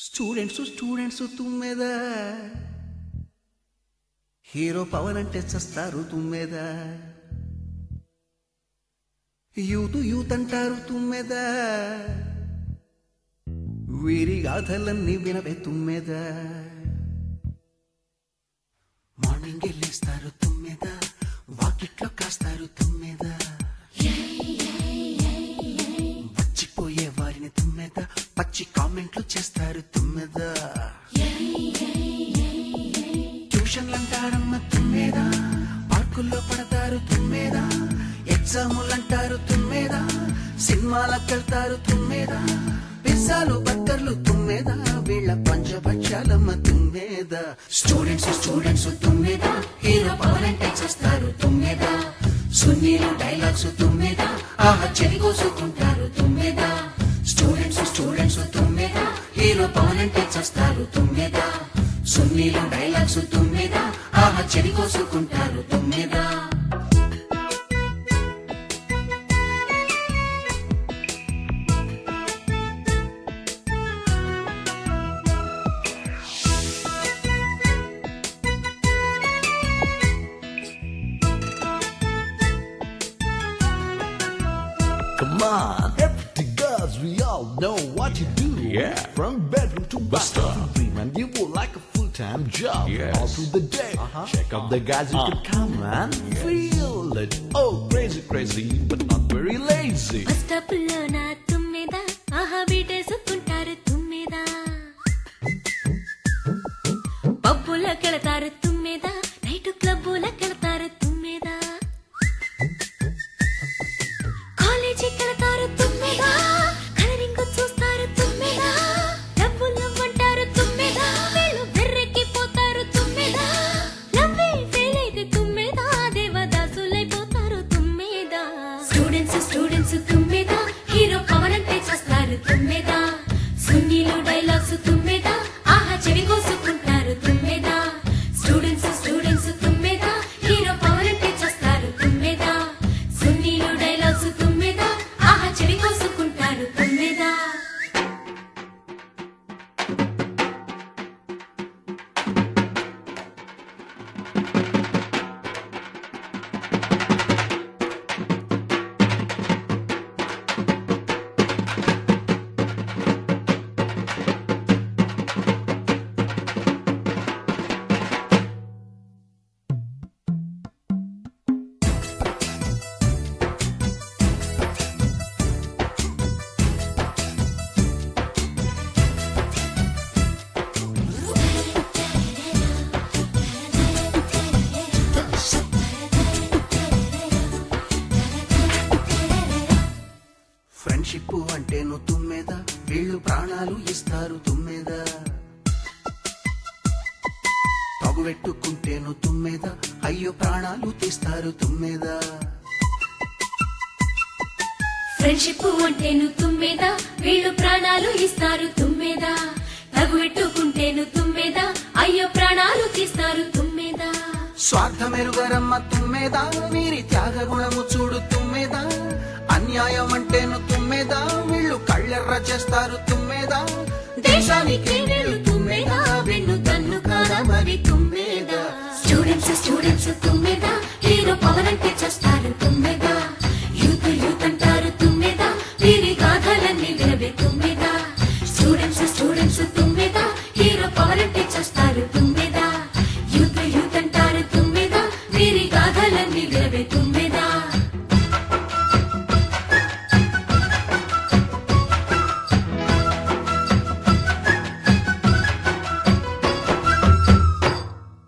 Students students తుమ్మెద hero Pawan అంటే చస్తారు తుమ్మెద యూత్ యూత్ అంటారు తుమ్మెద వీరి గాథలన్నీ వినవే తుమ్మెద మార్నింగ్ వెళ్ళేస్తారు తుమ్మెద వాకిట్లో కాస్తారు తుమ్మెద వచ్చిపోయే వారిని తుమ్మెద పచ్చి కామెంట్లు చేస్తారు తుమ్మెద ట్యూషన్లు అంటారమ్మ తుమ్మెద పార్కుల్లో పడతారు తుమ్మెద ఎగ్జాములు అంటారు తుమ్మెద సినిమాలకు వెళ్తారు తుమ్మెద పిజ్జాలు బర్గర్లు తుమ్మెద వీళ్ళ పంచభక్షాలమ్మ తుమ్మెద స్టూడెంట్స్ స్టూడెంట్స్ తుమ్మెద హీరో పవన్ అంటే చేస్తారు తుమ్మెద సున్నీలు డైలాగ్స్ తుమ్మెద ఆహా చెవి కోసుకుంటారు తుమ్మెద స్టూడెంట్స్ స్టూడెంట్స్ తుమ్మెద హీరో పవన్ అంటే చేస్తారు తుమ్మెద సున్నీలు డైలాగ్స్ తుమ్మెద ఆహా చెవి కోసుకుంటారు తుమ్మెద Come on, everything girls, we all know what you do. Yeah. From bedroom to Buster. bathroom to dream, and you will like a full-time job. Yes. All through the day. Check out the guys you can come and feel it. Oh, crazy, crazy, but not very lazy. Bus స్టాపుల్లో నా తుమ్మెద ఆహా బీటేసుకుంటారు తుమ్మెద పబ్బులకు వెళతారు తుమ్మెద night క్లబ్బులకు వెళతారు తుమ్మెద కాలేజీకి వెళతారు తుమ్మెద కలరింగ్ చూస్తారు తుమ్మెద డబ్బులు అంటారు తుమ్మెద వీళ్ళు బెర్రెక్కిపోతారు తుమ్మెద లవ్వే ఫెయిల్ అయితే తుమ్మెద దేవదాసులైపోతారు తుమ్మెద స్టూడెంట్స్ స్టూడెంట్స్ తుమ్మెద హీరో పవన్ అంటే చేస్తారు తుమ్మెద సున్నీలు డైలాగ్స్ తుమ్మెద ఆహా చెవి కోసుకుంటారు తుమ్మెద స్టూడెంట్స్ స్టూడెంట్స్ తుమ్మెద హీరో పవన్ అంటే చేస్తారు తుమ్మెద సున్నీలు డైలాగ్స్ తుమ్మెద ఆహా చెవి కోసుకుంటారు తుమ్మెద ఫ్రెండ్షిప్ అంటే నువ్వు తుమ్మెద వీళ్ళు ప్రాణాలు ఇస్తారు తుమ్మెద తగువెట్టుకుంటే నువ్వు తుమ్మెద అయ్యో ప్రాణాలు తీస్తారు తుమ్మెద ఫ్రెండ్షిప్ అంటేను తుమ్మెద వీళ్ళు ప్రాణాలు ఇస్తారు తుమ్మెద తగువెట్టుకుంటేను తుమ్మెద అయ్యో ప్రాణాలు తీస్తారు తుమ్మెద స్వార్థమెరుగరమ్మ తుమ్మెద వీరి త్యాగ గుణము చూడు తుమ్మెద అన్యాయం అంటేను తుమ్మెద వీళ్ళు కళ్ళెర్ర చేస్తారు తుమ్మెద దేశానికి వీళ్ళు తుమ్మెద వెన్ను తన్ను కాదా మరి తుమ్మెద స్టూడెంట్స్ స్టూడెంట్స్ తుమ్మెద హీరో పవన్ అంటే చేస్తారు